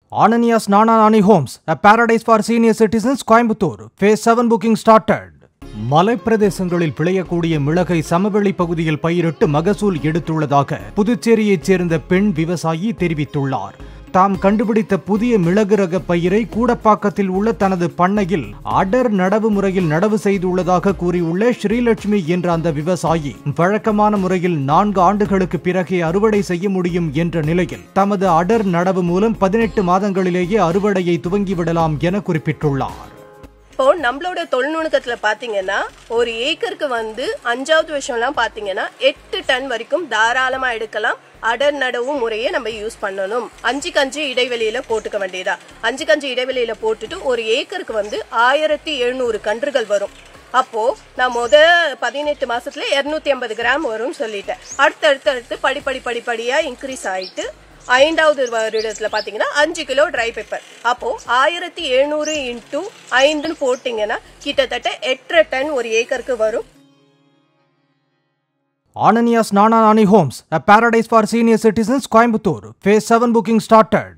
Ananias Nananani Homes, a paradise for senior citizens, Coimbatore. Phase 7 booking started. மலைப்பிரதேசங்களில் விளையக்கூடிய மிளகை சமவெளி பகுதியில் பயிரிட்டு மகசூல் எடுத்துள்ளதாக புதுச்சேரியைச் சேர்ந்த பெண் விவசாயி தெரிவித்துள்ளார் தாம் கண்டுபிடித்த புதிய மிளகு ரக பயிரை கூடப்பாக்கத்தில் உள்ள தனது பண்ணையில் அடர் நடவு முறையில் நடவு செய்துள்ளதாக கூறியுள்ள ஸ்ரீலட்சுமி என்ற அந்த விவசாயி வழக்கமான முறையில் நான்கு ஆண்டுகளுக்கு பிறகே அறுவடை செய்ய முடியும் என்ற நிலையில் தமது அடர் நடவு மூலம் பதினெட்டு மாதங்களிலேயே அறுவடையை துவங்கிவிடலாம் என குறிப்பிட்டுள்ளார் இப்போ நம்மளோட தொழில்நுட்பத்துல பாத்தீங்கன்னா ஒரு ஏக்கருக்கு வந்து அஞ்சாவது வருஷம்லாம் பாத்தீங்கன்னா எட்டு டன் வரைக்கும் தாராளமா எடுக்கலாம் அடர் நடவு முறையை நம்ம யூஸ் பண்ணணும் அஞ்சுக்கு அஞ்சு இடைவெளியில போட்டுக்க வேண்டியதா அஞ்சுக்கு அஞ்சு இடைவெளியில போட்டுட்டு ஒரு ஏக்கருக்கு வந்து ஆயிரத்தி எழுநூறு கன்றுகள் வரும் அப்போ நான் முத பதினெட்டு மாசத்துல இருநூத்தி ஐம்பது கிராம் வரும்னு சொல்லிட்டேன் அடுத்து அடுத்து அடுத்து படிப்படி படிப்படியா இன்க்ரீஸ் ஆயிட்டு ஐந்தாவது வருடத்துல பாத்தீங்கன்னா அஞ்சு கிலோ ட்ரை பெப்பர் அப்போ ஆயிரத்தி எழுநூறு இன்டூ ஐந்துன்னு போட்டீங்கன்னா கிட்டத்தட்ட எட்டரை டன் ஒரு ஏக்கருக்கு வரும் Ananias Nananani Homes, a paradise for senior citizens, Coimbatore. Phase 7 booking started.